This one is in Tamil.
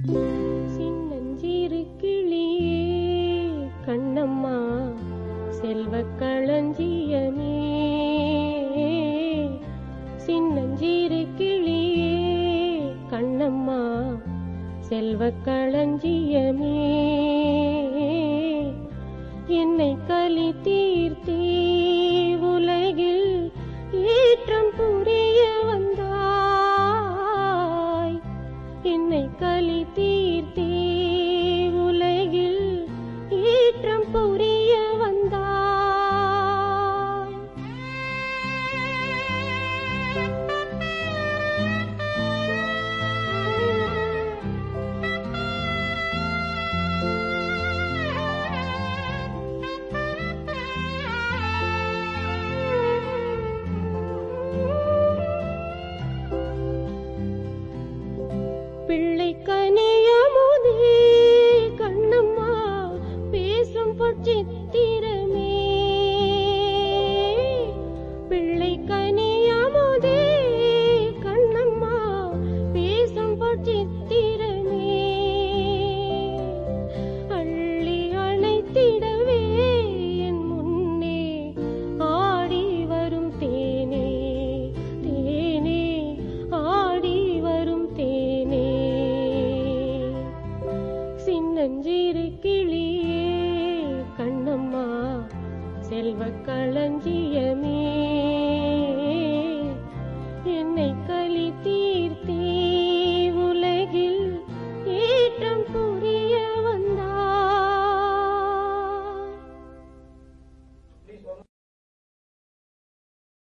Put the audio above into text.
சின்னஞ்சிறு கிளியே கண்ணம்மா செல்வ களஞ்சியமே சின்னஞ்சிறு கிளியே கண்ணம்மா செல்வ களஞ்சியமே என்னை கலி தீர்த்தே உலகில் ஏற்றம் புரிய வந்தாய் என்னை கலி தீர்த்தே உலகில் ஏற்றம் புரிய வந்தாய் பிள்ளை கனியமுதே கண்ணம்மா பேசும் பொற்சித்திர